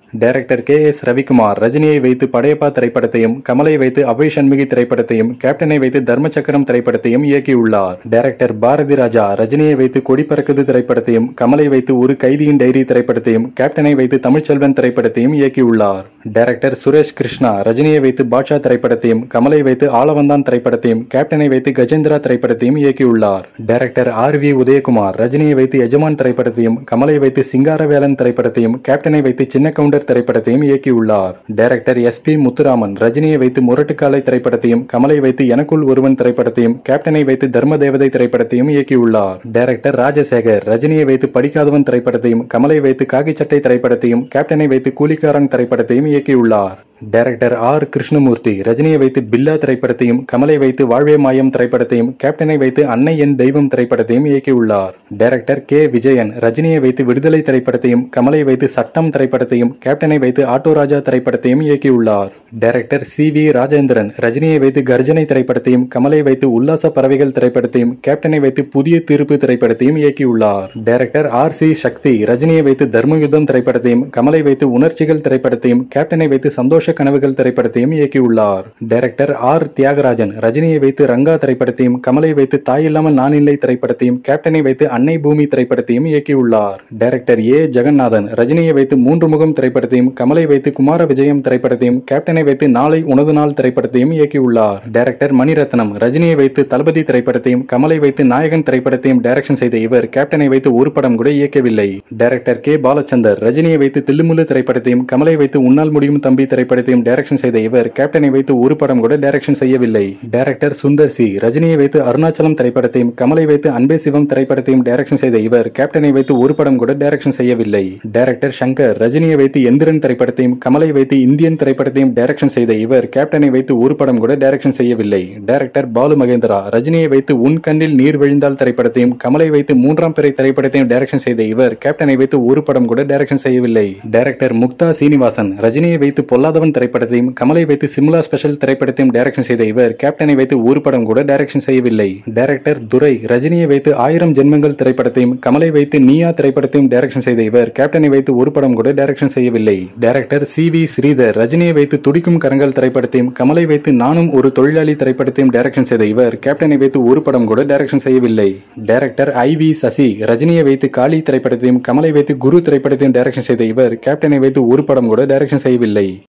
director K S Ravikumar ரஜினியை வைத்து படையப்பா திரைப்படத்தையும் கமலை வைத்து அபய் சண்முகி திரைப்படத்தையும் கேப்டனை வைத்து தர்மசக்கரம் திரைப்படத்தையும் இயக்கியுள்ளார் டைரக்டர் பாரதி ராஜா ரஜினியை வைத்து கொடி பறக்குது திரைப்படத்தையும் கமலை வைத்து ஒரு கைதியின் டைரி திரைப்படத்தையும் கேப்டனை வைத்து தமிழ்ச்செல்வன் திரைப்படத்தையும் இயக்கியுள்ளார் டைரக்டர் சுரேஷ் கிருஷ்ணா ரஜினியை வைத்து பாட்ஷா திரைப்படத்தையும் கமலை வைத்து ஆளவந்தான் திரைப்படத்தையும் கேப்டனை வைத்து கஜேந்திரா திரைப்படத்தையும் இயக்கியுள்ளார் டைரக்டர் ஆர் வி உதயகுமார் ரஜினியை வைத்து எஜமான் திரைப்படத்தையும் கமலை வைத்து சிங்காரவேலன் திரைப்படத்தையும் கேப்டனை வைத்து சின்ன கவுண்டர் திரைப்படத்தையும் இயக்கியுள்ளார் டைரக்டர் எஸ் பி முத்துராமன் ரஜினியை வைத்து முரட்டுக்காலை திரைப்படத்தையும் கமலை வைத்து எனக்குள் ஒருவன் திரைப்படத்தையும் கேப்டனை வைத்து தர்ம தேவதை திரைப்படத்தையும் இயக்கியுள்ளார் டைரக்டர் ராஜசேகர் ரஜினியை வைத்து படிக்காதவன் திரைப்படத்தையும் கமலை வைத்து காக்கி சட்டை திரைப்படத்தையும் கேப்டனை வைத்து கூலிக்காரன் திரைப்படத்தையும் இயக்கியுள்ளார் டைரக்டர் ஆர் கிருஷ்ணமூர்த்தி ரஜினியை வைத்து பில்லா திரைப்படத்தையும் கமலை வைத்து வாழ்வே மாயம் திரைப்படத்தையும் கேப்டனை வைத்து அன்னை என் தெய்வம் திரைப்படத்தையும் இயக்கியுள்ளார் டைரக்டர் கே விஜயன் ரஜினியை வைத்து விடுதலை திரைப்படத்தையும் கமலை வைத்து சட்டம் திரைப்படத்தையும் கேப்டனை வைத்து ஆட்டோ ராஜா திரைப்படத்தையும் இயக்கியுள்ளார் டைரக்டர் சி வி ராஜேந்திரன் ரஜினியை வைத்து கர்ஜனை திரைப்படத்தையும் கமலை வைத்து உல்லாச பறவைகள் திரைப்படத்தையும் கேப்டனை வைத்து புதிய தீர்ப்பு திரைப்படத்தையும் இயக்கியுள்ளார் டைரக்டர் ஆர் சி சக்தி ரஜினியை வைத்து தர்மயுத்தம் திரைப்படத்தையும் கமலை வைத்து உணர்ச்சிகள் திரைப்படத்தையும் கேப்டனை வைத்து சந்தோஷ கனவுகள் திரைப்படத்தையும் இயக்கியுள்ளார் டைரக்டர் ஆர் தியாகராஜன் ரஜினியை வைத்து ரங்கா திரைப்படத்தையும் கமலை வைத்து தாய் இல்லாமல் நான் இல்லை திரைப்படத்தையும் கேப்டனை வைத்து அன்னை பூமி திரைப்படத்தையும் இயக்கியுள்ளார் டைரக்டர் ஏ ஜெகநாதன் ரஜினியை வைத்து மூன்று முகம் திரைப்படத்தையும் கமலை வைத்து குமார விஜயம் திரைப்படத்தையும் கேப்டனை வைத்து நாளை உனது நாள் திரைப்படத்தையும் இயக்கியுள்ளார் டைரக்டர் மணிரத்னம் ரஜினியை வைத்து தளபதி திரைப்படத்தையும் கமலை வைத்து நாயகன் திரைப்படத்தையும் டைரக்ஷன் செய்த இவர் கேப்டனை வைத்து ஒரு படம் கூட இயக்கவில்லை டைரக்டர் கே பாலச்சந்தர் ரஜினியை வைத்து தில்லுமுல்லு திரைப்படத்தையும் கமலை வைத்து உன்னால் முடியும் தம்பி திரைப்படத்தையும் டைரக்ஷன் செய்த இவர் கேப்டனை வைத்து ஒரு படம் கூட டைரக்ஷன் செய்யவில்லை டைரக்டர் சுந்தர் சி ரஜினியை வைத்து அருணாச்சலம் திரைப்படத்தையும் கமலை வைத்து அன்பே சிவம் திரைப்படத்தையும் டைரக்ஷன் செய்த இவர் கேப்டனை வைத்து ஒரு படம் கூட டைரக்ஷன் செய்யவில்லை டைரக்டர் சங்கர் ரஜினியை வைத்து எந்திரன் திரைப்படத்தையும் கமலை வைத்து இந்தியன் திரைப்படத்தையும் டைரக்ஷன் செய்த இவர் கேப்டனை வைத்து ஒரு படம் கூட டைரக்ஷன் செய்யவில்லை டைரக்டர் பாலு மகேந்திரா ரஜினியை வைத்து உன் கண்ணில் நீர் விழுந்தால் திரைப்படத்தையும் கமலை வைத்து மூன்றாம் பிறை திரைப்படத்தையும் டைரக்ஷன் செய்த இவர் கேப்டனை வைத்து ஒரு படம் கூட டைரக்ஷன் செய்யவில்லை டைரக்டர் முக்தா சீனிவாசன் ரஜினியை வைத்து பொல்லாதவன் திரைப்படத்தையும் கமலை வைத்து சிம்லா ஸ்பெஷல் திரைப்படத்தையும் டைரக்ஷன் செய்த இவர் கேப்டனை வைத்து ஒரு படம் கூட டைரக்ஷன் செய்யவில்லை டைரக்டர் துரை ரஜினியை வைத்து ஆயிரம் ஜென்மங்கள் திரைப்படத்தையும் கமலை வைத்து நீயா திரைப்படத்தையும் டைரக்ஷன் செய்த இவர் கேப்டனை வைத்து ஒரு படம் கூட டைரக்ஷன் செய்யவில்லை டைரக்டர் சி வி ஸ்ரீதர் ரஜினியை வைத்து துடிக்கும் கரங்கள் திரைப்படத்தையும் கமலை வைத்து நானும் ஒரு தொழிலாளி திரைப்படத்தையும் டைரக்ஷன் செய்த இவர் கேப்டனை வைத்து ஒரு படம் கூட டைரக்ஷன் செய்யவில்லை டைரக்டர் ஐ வி சசி ரஜினியை வைத்து காளி திரைப்படத்தையும் கமலை வைத்து குரு திரைப்படத்தையும் டைரக்ஷன் செய்த இவர் கேப்டனை வைத்து ஒரு படம் கூட டைரக்ஷன் செய்யவில்லை